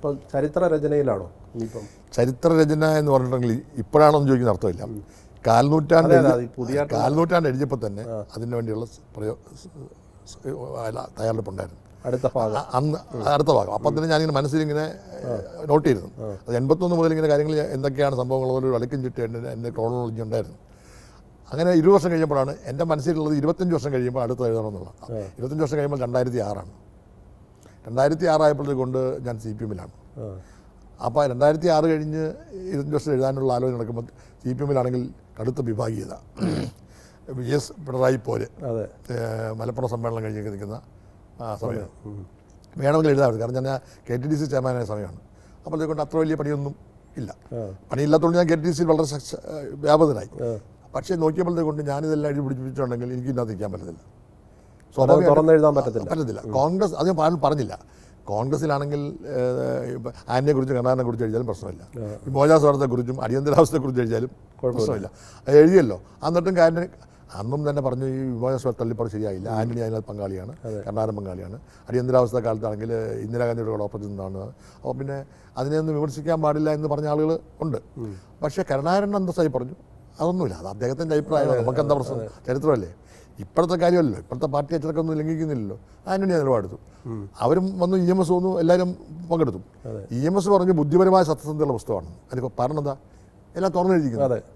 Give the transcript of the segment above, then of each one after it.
ഇപ്പം ചരിത്ര രചനയിലാണോ ഇനിയിപ്പം ചരിത്രരചന എന്ന് പറഞ്ഞിട്ടുണ്ടെങ്കിൽ ഇപ്പോഴാണെന്ന് ചോദിക്കുന്ന അർത്ഥമില്ല കാൽനൂറ്റാണ്ട് അതെ, അതെ, എഴുതി- അത് ഈ പുതിയ കാൽനൂറ്റാണ്ട് എഴുതിയപ്പോൾ തന്നെ അതിന് വേണ്ടിയുള്ള സ് പ്രയോ സ് സ് അല്ല, തയ്യാറെടുപ്പുണ്ടായിരുന്നു അടുത്ത ഭാഗം അ- അന്ന് അടുത്ത ഭാഗം അപ്പം തന്നെ ഞാനിങ്ങനെ മനസ്സിലിങ്ങനെ നോട്ട് ചെയ്തിരുന്നു അത് എൺപത്തൊന്ന് മുതൽ ഇങ്ങനെ കാര്യങ്ങൾ ഞാൻ- എന്തൊക്കെയാണ് സംഭവങ്ങൾ ഒരു വളിക്കും ചിട്ട് എൻ്റെ എൻ്റെ ക്രോണോളജി ഉണ്ടായിരുന്നു അങ്ങനെ ഇരുപത് വർഷം കഴിയുമ്പോഴാണ് എൻ്റെ മനസ്സിലുള്ളത് ഇരുപത്തഞ്ച് വർഷം കഴിയുമ്പോൾ അടുത്ത് എഴുതണമെന്നുള്ളത് ഇരുപത്തഞ്ച് വർഷം കഴിയുമ്പോൾ രണ്ടായിരത്തി ആറാണ് രണ്ടായിരത്തി ആറായപ്പോഴത്തേക്ക് കൊണ്ട് ഞാൻ സി പി എമ്മിലാണ് ആ. അപ്പോൾ രണ്ടായിരത്തി ആറ് കഴിഞ്ഞ് ഇരുപത്തഞ്ച് വർഷം എഴുതാനുള്ള ആലോചന നടക്കുമ്പോൾ സി പി എമ്മിലാണെങ്കിൽ കടുത്ത വിഭാഗീയത വി എസ് പിണറായി പോര് അതെ ഏഹ് മലപ്പുറം സമ്മേളനം കഴിഞ്ഞ് നിൽക്കുന്ന ആ സമയം വേണമെങ്കിൽ എഴുതാമായിരുന്നു കാരണം ഞാൻ കെ ടി ഡി സി ചെയർമാനായ സമയമാണ് അപ്പോഴത്തേക്കൊണ്ട് അത്ര വലിയ പണിയൊന്നും ഇല്ല പണിയില്ലാത്തതുകൊണ്ട് ഞാൻ കെ ടി ഡി സിയിൽ വളരെ സക്സ- ഏഹ് വ്യാപൃതനായി പക്ഷേ നോക്കിയപ്പോഴത്തേക്കൊണ്ട് ഞാനിതെല്ലാം എഴുതി പിടിപ്പിച്ചിട്ടുണ്ടെങ്കിൽ എനിക്ക് ഇതിനകത്ത് നിൽക്കാൻ പറ്റത്തില്ല അത് തുറന്നെഴുതാൻ പറ്റത്തില്ല പറ്റത്തില്ല കോൺഗ്രസ് അത് ഞാൻ പാ- പറഞ്ഞില്ല കോൺഗ്രസിലാണെങ്കിൽ ആനിയെ കുറിച്ചും കർണാടനെ കുറിച്ച് എഴുതിയാലും പ്രശ്നമില്ല ഈ മോചാസ്വാർത്ഥത്തെ കുറിച്ചും അടിയന്തരാവസ്ഥയെ കുറിച്ച് എഴുതിയാലും പ്രശ്നമില്ല അത് എഴുതിയല്ലോ എന്നിട്ടും കാര്യം അന്നും തന്നെ പറഞ്ഞു ഈ വിമോചന തള്ളിപ്പറ ശരിയായില്ല ആന്റണി അതിനകത്ത് പങ്കാളിയാണ് കർണാടൻ പങ്കാളിയാണ് അടിയന്തരാവസ്ഥ കാലത്താണെങ്കിൽ ഇന്ദിരാഗാന്ധിയുടെ കൂടെ ഒപ്പത്തിൽ നിന്നാണ് അപ്പോൾ പിന്നെ അതിനെയൊന്നും വിമർശിക്കാൻ പാടില്ല എന്ന് പറഞ്ഞ ആളുകൾ ഉണ്ട് പക്ഷേ കരുണാകരൻ അന്തസ്സായി പറഞ്ഞു അതൊന്നുമില്ല അത് അദ്ദേഹത്തിൻ്റെ അഭിപ്രായമാണ് നമുക്ക് എന്താ പ്രശ്നം ചരിത്രമല്ലേ ഇപ്പോഴത്തെ കാര്യമല്ലല്ലോ ഇപ്പോഴത്തെ പാർട്ടി അച്ചടക്കമൊന്നും ലംഘിക്കുന്നില്ലല്ലോ ആന്റണി നിലപാടെടുത്തു അവരും വന്നു ഇ എം എസ് വന്നു എല്ലാവരും പങ്കെടുത്തു ഇ എം എസ് പറഞ്ഞു ബുദ്ധിപരമായ സത്യസന്ധതയുള്ള പുസ്തകമാണ് അതിപ്പോൾ കാരണം എന്താ എല്ലാം തുറന്നെഴുതിക്കുന്നു അതെ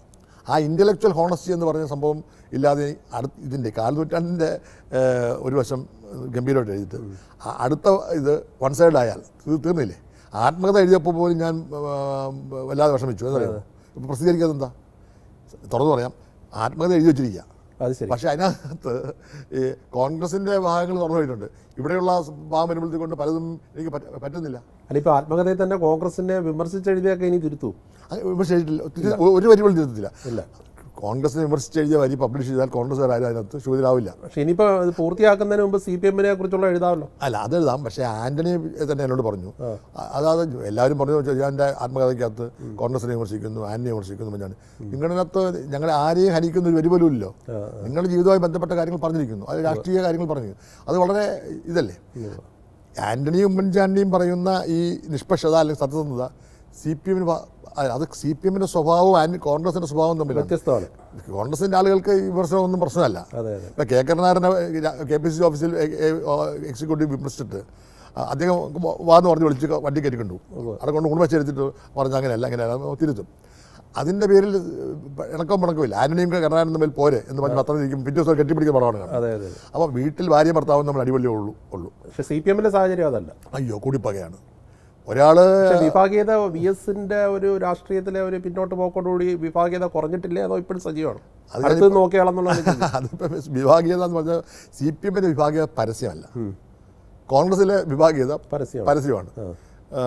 ആ ഇൻ്റലക്ച്വൽ ഹോണസ്റ്റി എന്ന് പറഞ്ഞ സംഭവം ഇല്ലാതെ അടുത്ത ഇതിൻ്റെ കാൽനൂറ്റാണ്ടിൻ്റെ ഏഹ്, ഒരു വശം ഗംഭീരമായിട്ട് എഴുതിയിട്ട് ആ അടുത്ത ഇത് വൺ സൈഡ് ആയാൽ ഇത് തീർന്നില്ലേ ആത്മകഥ എഴുതിയപ്പോൾ പോലും ഞാൻ ആ, വല്ലാതെ വിഷമിച്ചു എന്നറിയാമോ ഇപ്പോൾ പ്രസിദ്ധീകരിക്കാതെ എന്താ തുറന്നു പറയാം ആത്മകഥ എഴുതി വെച്ചിരിക്കുക അത് ശരി പക്ഷേ അതിനകത്ത് ഈ കോൺഗ്രസിൻ്റെ ഭാഗങ്ങൾ തുറന്നു പോയിട്ടുണ്ട് ഇവിടെയുള്ള ഭാഗം വരുമ്പോഴത്തേക്കൊണ്ട് പലതും എനിക്ക് പറ്റ- പറ്റുന്നില്ല അല്ല ഇപ്പൊ ആത്മകഥയിൽ തന്നെ കോൺഗ്രസിനെ വിമർശിച്ചെഴുതിയൊക്കെ ഇനി തിരുത്തു അത് വിമർശിച്ചിട്ടില്ല ഒത്തിരി- ഒരു വരി പോലും തിരുത്തില്ല ഇല്ല കോൺഗ്രസിനെ വിമർശിച്ച് എഴുതിയ വരി പബ്ലിഷ് ചെയ്താൽ കോൺഗ്രസ്സുകാരും അതിനകത്ത് ശൂതിരാവില്ല പക്ഷെ ഇനിയിപ്പോ ഇത് പൂർത്തിയാക്കുന്നതിന് മുമ്പ് സി പി എമ്മിനെ കുറിച്ചുള്ള എഴുതാമല്ലോ അല്ല അതെഴുതാം പക്ഷേ ആന്റണി തന്നെ എന്നോട് പറഞ്ഞു അ- അതായത് എല്ലാവരും പറഞ്ഞു വെച്ചാൽ ഞാൻ എൻ്റെ ആത്മകഥയ്ക്കകത്ത് കോൺഗ്രസിനെ വിമർശിക്കുന്നു ആന്റണിയെ വിമർശിക്കുന്നു പറഞ്ഞാണ് നിങ്ങളിനകത്ത് ഞങ്ങളെ ആരെയും ഹനിക്കുന്ന ഒരു വരി പോലും ഇല്ലല്ലോ നിങ്ങളുടെ ജീവിതവുമായി ബന്ധപ്പെട്ട കാര്യങ്ങൾ പറഞ്ഞിരിക്കുന്നു അത് രാഷ്ട്രീയ കാര്യങ്ങൾ പറഞ്ഞു അത് വളരെ ഇതല്ലേ ആന്റണിയും ഉമ്മൻചാണ്ടിയും പറയുന്ന ഈ നിഷ്പക്ഷത അല്ലെങ്കിൽ സത്യസന്ധത സി പി എമ്മിന് അത് സി പി എമ്മിൻ്റെ സ്വഭാവവും ആന്റി കോൺഗ്രസിൻ്റെ സ്വഭാവവും തമ്മിലാണ് വ്യത്യസ്തമാണ് കോൺഗ്രസിൻ്റെ ആളുകൾക്ക് ഈ വിമർശനമൊന്നും പ്രശ്നമല്ല അതെ അതെ ഇപ്പം കെ കരുണാകരനെ കെ പി സി സി ഓഫീസിൽ എക്സിക്യൂട്ടീവ് വിമർശിച്ചിട്ട് ആ, അദ്ദേഹം വാന്ന് പറഞ്ഞ് വിളിച്ച് വണ്ടി കയറ്റിക്കൊണ്ടു അവിടെ കൊണ്ട് ഉണവച്ചെടുത്തിട്ട് പറഞ്ഞ് അങ്ങനെയല്ല അങ്ങനെയല്ല തിരുത്തും അതിൻ്റെ പേരിൽ ഇണക്കം പിണക്കമില്ല ആന്റണിയും കരുണാകരനും തമ്മിൽ പോരെ എന്ന് പറഞ്ഞ് പത്രം ഇരിക്കും പിറ്റേ ദിവസം കെട്ടിപ്പിടിക്കുന്ന പടമാണ് കാണുന്നത് അതെ അതെ അപ്പോൾ വീട്ടിൽ ഭാര്യ ഭർത്താവും നമ്മൾ അടിപൊളിയേ ഉള്ളൂ ഉള്ളൂ പക്ഷെ സി പി എമ്മിന്റെ സാഹചര്യം അതല്ല അയ്യോ കൂടിപ്പകയാണ് ഒരാൾ പക്ഷെ വിഭാഗീയത വി എസിന്റെ ഒരു രാഷ്ട്രീയത്തിലെ ഒരു പിന്നോട്ട് പോക്കോടുകൂടി വിഭാഗീയത കുറഞ്ഞിട്ടില്ലേ അതോ ഇപ്പോഴും സജീവമാണ് അടുത്ത് നോക്കിയാളെന്നുള്ള അതിപ്പോൾ വിഭാഗീയത എന്ന് പറഞ്ഞാൽ സി പി എമ്മിൻ്റെ വിഭാഗീയത പരസ്യമല്ല കോൺഗ്രസിലെ വിഭാഗീയത പരസ്യമാണ് പരസ്യമാണ് ആ,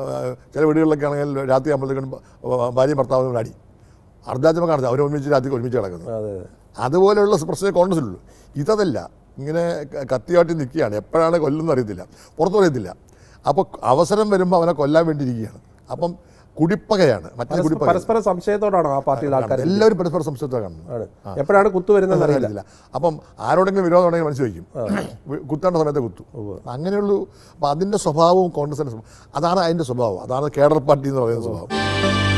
ചില വീടുകളിലൊക്കെ ആണെങ്കിൽ രാത്രി ആകുമ്പോഴത്തേക്കും ഭാര്യ ഭർത്താവിനും അടി അർദ്ധാചമ കാണുന്നത് അവർ ഒരുമിച്ച് രാത്രി ഒരുമിച്ച് കിടക്കുന്നത് അതെ അതെ അതുപോലെയുള്ള പ്രശ്നമേ കോൺഗ്രസിലുള്ളൂ ഇതല്ല ഇങ്ങനെ ക- കത്തിയാട്ടി നിൽക്കുകയാണ് എപ്പോഴാണ് കൊല്ലുന്നത് അറിയത്തില്ല പുറത്തു അറിയത്തില്ല അപ്പോൾ അവസരം വരുമ്പോൾ അവനെ കൊല്ലാൻ വേണ്ടി ഇരിക്കുകയാണ് അപ്പം കുടിപ്പകയാണ് മറ്റേ കുടിപ്പക പരസ്പര സംശയത്തോടാണ് ആ പാർട്ടിയുടെ ആൾക്കാർ എല്ലാവരും പരസ്പരം സംശയത്തോടെ കാണുന്നത് ആണ് എപ്പോഴാണ് കുത്തു വരുന്നത് അറിയില്ല അറിയില്ല അപ്പം ആരോടെങ്കിലും വിരോധം ഉണ്ടെങ്കിൽ മനസ്സിൽ വയ്ക്കും വി- കുത്തേണ്ട സമയത്ത് കുത്തു അങ്ങനെയുള്ളൂ അപ്പം അതിൻ്റെ സ്വഭാവവും കോൺഗ്രസിൻ്റെ സ്വഭാവം അതാണ് അതിൻ്റെ സ്വഭാവം അതാണ് കേഡർ പാർട്ടി എന്ന് പറയുന്ന സ്വഭാവം